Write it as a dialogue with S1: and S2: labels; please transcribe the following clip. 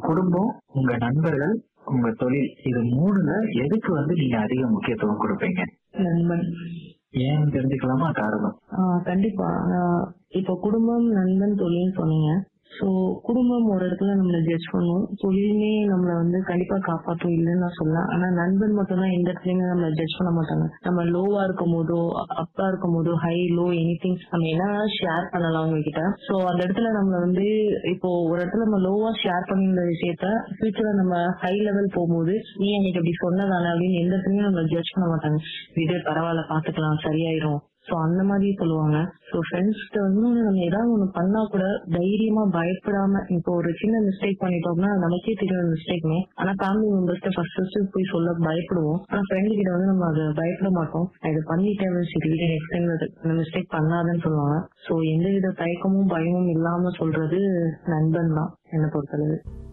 S1: குடும்பம் உங்க நண்பர்கள் உங்க தொழில் இது மூணுல எதுக்கு வந்து நீங்க அதிக முக்கியத்துவம் கொடுப்பீங்க
S2: நண்பன்
S1: ஏன் தெரிஞ்சுக்கலாமா காரணம்
S2: ஆஹ் கண்டிப்பா ஆஹ் இப்போ குடும்பம் நண்பன் தொழில்னு சொன்னீங்க சோ குடும்பம் ஒரு இடத்துல நம்மள ஜட்ஜ் பண்ணும் தொழிலுமே நம்மள வந்து கண்டிப்பா காப்பாற்றும் இல்லைன்னு நான் சொல்லலாம் ஆனா நண்பன் மட்டும் தான் எந்த இடத்துலயுமே நம்மள ஜட்ஜ் பண்ண மாட்டாங்க நம்ம லோவா இருக்கும் போதோ அப்பா இருக்கும் போதோ ஹை லோ எனிதிங் நம்ம என்ன ஷேர் பண்ணலாம் அவங்க கிட்ட சோ அந்த இடத்துல நம்மள வந்து இப்போ ஒரு இடத்துல நம்ம லோவா ஷேர் பண்ணிருந்த விஷயத்த ஃபியூச்சர்ல நம்ம ஹை லெவல் போகும்போது நீ எனக்கு இப்படி சொன்னதானே அப்படின்னு எந்த இடத்துலயும் நம்மள ஜட்ஜ் பண்ண மாட்டாங்க இது பரவாயில்ல பாத்துக்கலாம் சரியாயிரும் சோ அந்த மாதிரி சொல்லுவாங்க சோ ஃப்ரெண்ட்ஸ்கிட்ட வந்து நம்ம ஏதாவது ஒண்ணு பண்ணா கூட தைரியமா பயப்படாம இப்போ ஒரு சின்ன மிஸ்டேக் பண்ணிட்டோம்னா நமக்கே தெரியும் மிஸ்டேக்னு ஆனா ஃபேமிலி மெம்பர்ஸ்ட ஃபர்ஸ்ட் ஃபர்ஸ்ட் போய் சொல்ல பயப்படுவோம் ஆனா ஃப்ரெண்டு கிட்ட வந்து நம்ம அதை பயப்பட மாட்டோம் நான் இதை பண்ணிட்டேன் சரி நெக்ஸ்ட் டைம் இந்த மிஸ்டேக் பண்ணாதன்னு சொல்லுவாங்க சோ எந்தவித தயக்கமும் பயமும் இல்லாம சொல்றது நண்பன் தான் என்னை பொறுத்தளவு